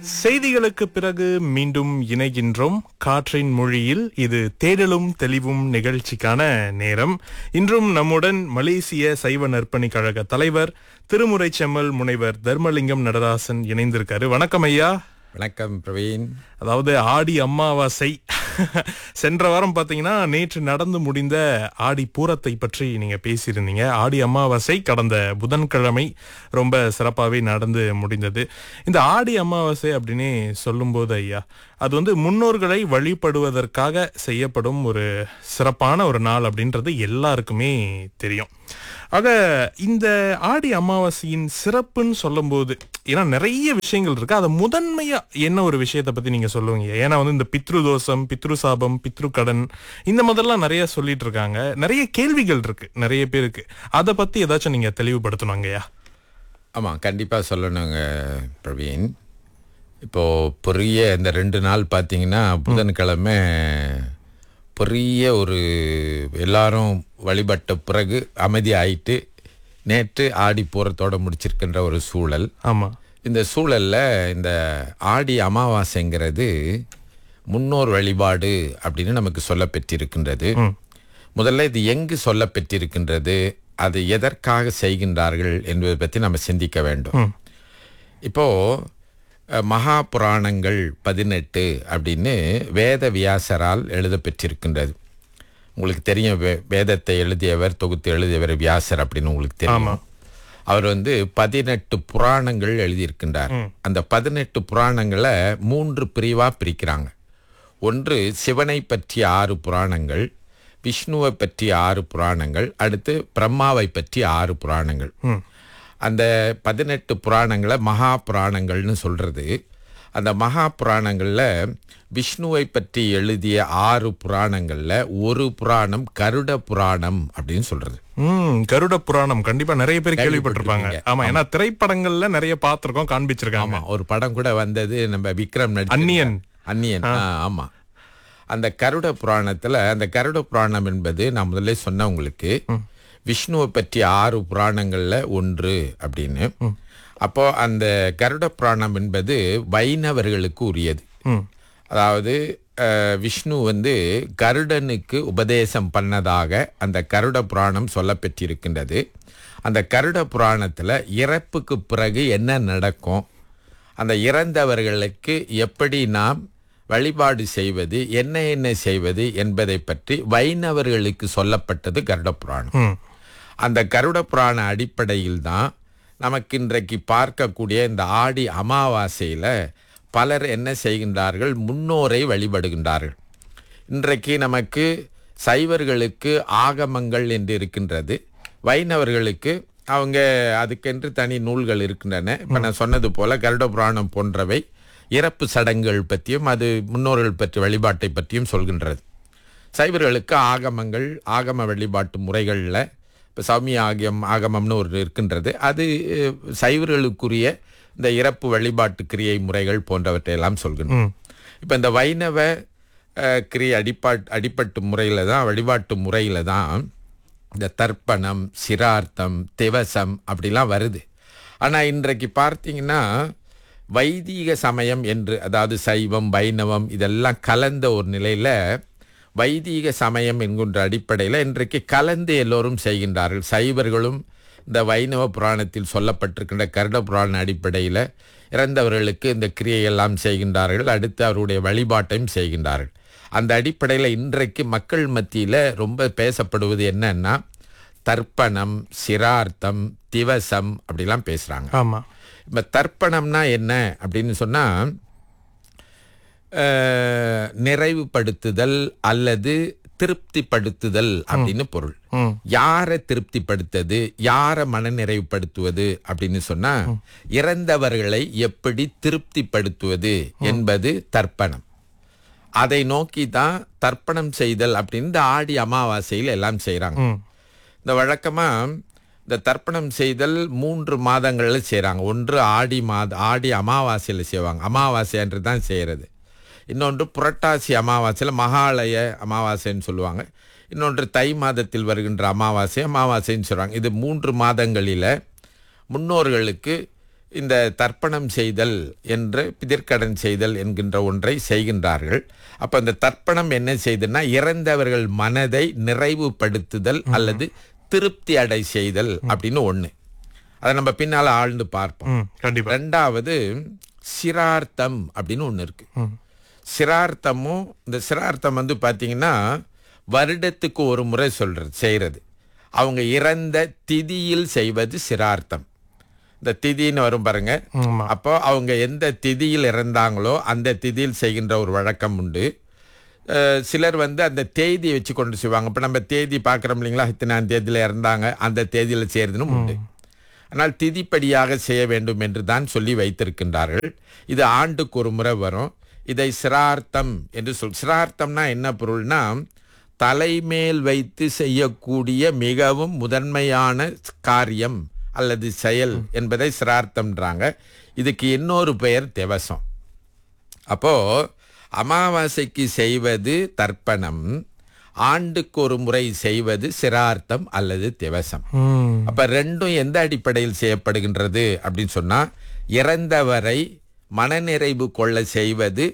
செய்திகளுக்கு பிறகு மீண்டும் இணைகின்றோம் காற்றின் மொழியில் இது தேடலும் தெளிவும் நிகழ்ச்சிக்கான நேரம் இன்றும் நம்முடன் மலேசிய சைவ நற்பணி கழக தலைவர் திருமுறை செம்மல் முனைவர் தர்மலிங்கம் நடராசன் இணைந்திருக்காரு வணக்கம் ஐயா வணக்கம் பிரவீன் அதாவது ஆடி அமாவாசை சென்ற வாரம் பாத்தீங்கன்னா நேற்று நடந்து முடிந்த ஆடி பூரத்தை பற்றி நீங்க பேசியிருந்தீங்க ஆடி அமாவாசை கடந்த புதன்கிழமை ரொம்ப சிறப்பாகவே நடந்து முடிந்தது இந்த ஆடி அமாவாசை அப்படின்னு சொல்லும்போது ஐயா அது வந்து முன்னோர்களை வழிபடுவதற்காக செய்யப்படும் ஒரு சிறப்பான ஒரு நாள் அப்படின்றது எல்லாருக்குமே தெரியும் ஆக இந்த ஆடி அமாவாசையின் சிறப்புன்னு சொல்லும்போது ஏன்னா நிறைய விஷயங்கள் இருக்கு அதை முதன்மையா என்ன ஒரு விஷயத்தை பத்தி நீங்க சொல்லுவீங்க ஏன்னா வந்து இந்த பித்ரு தோஷம் பித்ரு சாபம் பித்ரு கடன் இந்த மாதிரிலாம் நிறைய சொல்லிட்டு இருக்காங்க நிறைய கேள்விகள் இருக்கு நிறைய பேருக்கு அதை பத்தி ஏதாச்சும் நீங்க தெளிவுபடுத்தணுங்கய்யா ஆமாம் கண்டிப்பாக சொல்லணுங்க பிரவீன் இப்போது பெரிய இந்த ரெண்டு நாள் பார்த்தீங்கன்னா புதன்கிழமை பெரிய ஒரு எல்லாரும் வழிபட்ட பிறகு அமைதி ஆயிட்டு நேற்று ஆடி பூரத்தோட முடிச்சிருக்கின்ற ஒரு சூழல் ஆமா இந்த சூழல்ல இந்த ஆடி அமாவாசைங்கிறது முன்னோர் வழிபாடு அப்படின்னு நமக்கு சொல்ல பெற்றிருக்கின்றது முதல்ல இது எங்கு சொல்ல பெற்றிருக்கின்றது அது எதற்காக செய்கின்றார்கள் என்பதை பற்றி நம்ம சிந்திக்க வேண்டும் இப்போ அஹ், மகா புராணங்கள் பதினெட்டு அப்படின்னு வேத வியாசரால் எழுத பெற்றிருக்கின்றது உங்களுக்கு தெரியும் வே- வேதத்தை எழுதியவர் தொகுத்து எழுதியவர் வியாசர் அப்படின்னு உங்களுக்கு தெரியும் அவர் வந்து பதினெட்டு புராணங்கள் எழுதியிருக்கின்றார் அந்த பதினெட்டு புராணங்களை மூன்று பிரிவா பிரிக்கிறாங்க ஒன்று சிவனை பற்றிய ஆறு புராணங்கள் விஷ்ணுவை பற்றிய ஆறு புராணங்கள் அடுத்து பிரம்மாவை பற்றிய ஆறு புராணங்கள் அந்த பதினெட்டு புராணங்களை மகா புராணங்கள்னு சொல்றது அந்த மகா புராணங்கள்ல விஷ்ணுவை பற்றி எழுதிய ஆறு புராணங்கள்ல ஒரு புராணம் கருட புராணம் அப்படின்னு சொல்றது ம் கருட புராணம் கண்டிப்பா நிறைய பேர் கேள்விப்பட்டிருப்பாங்க ஆமா ஏன்னா திரைப்படங்கள்ல நிறைய பார்த்திருக்கோம் காண்பிச்சிருக்காங்க ஆமா ஒரு படம் கூட வந்தது நம்ம விக்ரம் நடிச்ச அந்நியன். அந்நியன் ஆ, ஆமா அந்த கருட புராணத்துல அந்த கருட புராணம் என்பது நான் முதல்ல சொன்ன உங்களுக்கு விஷ்ணுவை பற்றி ஆறு புராணங்கள்ல ஒன்று அப்படின்னு அப்போ அந்த கருட புராணம் என்பது வைணவர்களுக்கு உரியது அதாவது அஹ், விஷ்ணு வந்து கருடனுக்கு உபதேசம் பண்ணதாக அந்த கருட புராணம் சொல்லப்பெற்றிருக்கின்றது அந்த கருட புராணத்துல இறப்புக்கு பிறகு என்ன நடக்கும் அந்த இறந்தவர்களுக்கு எப்படி நாம் வழிபாடு செய்வது என்ன என்ன செய்வது என்பதை பற்றி வைணவர்களுக்கு சொல்லப்பட்டது கருட புராணம் ம் அந்த கருட புராண அடிப்படையில் தான் நமக்கு இன்றைக்கு பார்க்கக்கூடிய இந்த ஆடி அமாவாசையில் பலர் என்ன செய்கின்றார்கள் முன்னோரை வழிபடுகின்றார்கள் இன்றைக்கு நமக்கு சைவர்களுக்கு ஆகமங்கள் என்று இருக்கின்றது வைணவர்களுக்கு அவங்க அதுக்கென்று தனி நூல்கள் இருக்கின்றன இப்போ நான் சொன்னது போல கருட புராணம் போன்றவை இறப்பு சடங்குகள் பற்றியும் அது முன்னோர்கள் பற்றி வழிபாட்டை பற்றியும் சொல்கின்றது சைவர்களுக்கு ஆகமங்கள் ஆகம வழிபாட்டு முறைகளில் இப்போ சௌமிய ஆகியம் ஆகமம்னு ஒரு இருக்கின்றது அது அஹ், சைவர்களுக்குரிய இந்த இறப்பு வழிபாட்டு கிரியை முறைகள் போன்றவற்றை எல்லாம் சொல்கின்றோம் இப்போ இந்த வைணவ அஹ், கிரியை அடிப்பாட் அடிப்பட்டு முறையில் தான் வழிபாட்டு முறையில் தான் இந்த தர்ப்பணம் சிரார்த்தம் திவசம் அப்படிலாம் வருது ஆனால் இன்றைக்கு பார்த்தீங்கன்னா வைதீக சமயம் என்று அதாவது சைவம் வைணவம் இதெல்லாம் கலந்த ஒரு நிலையில் வைதீக சமயம் என்கின்ற அடிப்படையில் இன்றைக்கு கலந்து எல்லோரும் செய்கின்றார்கள் சைவர்களும் இந்த வைணவ புராணத்தில் சொல்லப்பட்டிருக்கின்ற கருட புராண அடிப்படையில் இறந்தவர்களுக்கு இந்த கிரியையெல்லாம் செய்கின்றார்கள் அடுத்து அவருடைய வழிபாட்டையும் செய்கின்றார்கள் அந்த அடிப்படையில் இன்றைக்கு மக்கள் மத்தியில் ரொம்ப பேசப்படுவது என்னன்னா தர்ப்பணம் சிரார்த்தம் திவசம் அப்படிலாம் பேசுகிறாங்க ஆமா இப்போ தர்ப்பணம்னா என்ன அப்படின்னு சொன்னால் நிறைவுபடுத்துதல் அல்லது திருப்திப்படுத்துதல் அப்படின்னு பொருள் ம் யாரை திருப்திப்படுத்தது யாரை மனநிறைவுபடுத்துவது அப்படின்னு சொன்னா இறந்தவர்களை எப்படி திருப்திப்படுத்துவது என்பது தர்ப்பணம் அதை நோக்கி தான் தர்ப்பணம் செய்தல் அப்படின்னு இந்த ஆடி அமாவாசையில் எல்லாம் செய்றாங்க ம் இந்த வழக்கமா இந்த தர்ப்பணம் செய்தல் மூன்று மாதங்கள்ல செய்றாங்க ஒன்று ஆடி மாத ஆடி அமாவாசையில் செய்வாங்க அமாவாசை அன்று தான் செய்கிறது இன்னொன்று புரட்டாசி அமாவாசையில் மகாலய அமாவாசைன்னு சொல்லுவாங்க இன்னொன்று தை மாதத்தில் வருகின்ற அமாவாசை அமாவாசைன்னு சொல்கிறாங்க இது மூன்று மாதங்களில் முன்னோர்களுக்கு இந்த தர்ப்பணம் செய்தல் என்று பிதிர்க்கடன் செய்தல் என்கின்ற ஒன்றை செய்கின்றார்கள் அப்ப அந்த தர்ப்பணம் என்ன செய்துன்னா இறந்தவர்கள் மனதை நிறைவுபடுத்துதல் அல்லது திருப்தி அடை செய்தல் அப்படின்னு ஒண்ணு அதை நம்ம பின்னால ஆழ்ந்து பார்ப்போம் ம் கண்டிப்பா ரெண்டாவது சிரார்த்தம் அப்படின்னு ஒன்று இருக்கு சிரார்த்தமும் இந்த சிரார்த்தம் வந்து பார்த்தீங்கன்னா வருடத்துக்கு ஒரு முறை சொல்றது செய்யறது அவங்க இறந்த திதியில் செய்வது சிரார்த்தம் இந்த திதின்னு வரும் பாருங்க ஆமா அப்போ அவங்க எந்த திதியில் இறந்தாங்களோ அந்த திதியில் செய்கின்ற ஒரு வழக்கம் உண்டு அஹ் சிலர் வந்து அந்த தேதியை வச்சு கொண்டு செய்வாங்க இப்போ நம்ம தேதி பார்க்குறோம் இல்லைங்களா இத்தனாம் தேதியில் இறந்தாங்க அந்த தேதியில் செய்யறதுன்னு உண்டு ஆனால் திதிப்படியாக செய்ய வேண்டும் என்று தான் சொல்லி வைத்திருக்கின்றார்கள் இது ஆண்டுக்கு ஒரு முறை வரும் இதை சிரார்த்தம் என்று சொல் சிரார்த்தம்னா என்ன பொருள்னா தலைமேல் வைத்து செய்யக்கூடிய மிகவும் முதன்மையான காரியம் அல்லது செயல் என்பதை சிரார்த்தம்ன்றாங்க இதுக்கு இன்னொரு பெயர் திவசம் அப்போ அமாவாசைக்கு செய்வது தர்ப்பணம் ஆண்டுக்கு ஒரு முறை செய்வது சிரார்த்தம் அல்லது திவசம் ம் அப்ப ரெண்டும் எந்த அடிப்படையில் செய்யப்படுகின்றது அப்படின்னு சொன்னா இறந்தவரை மனநிறைவு கொள்ள செய்வது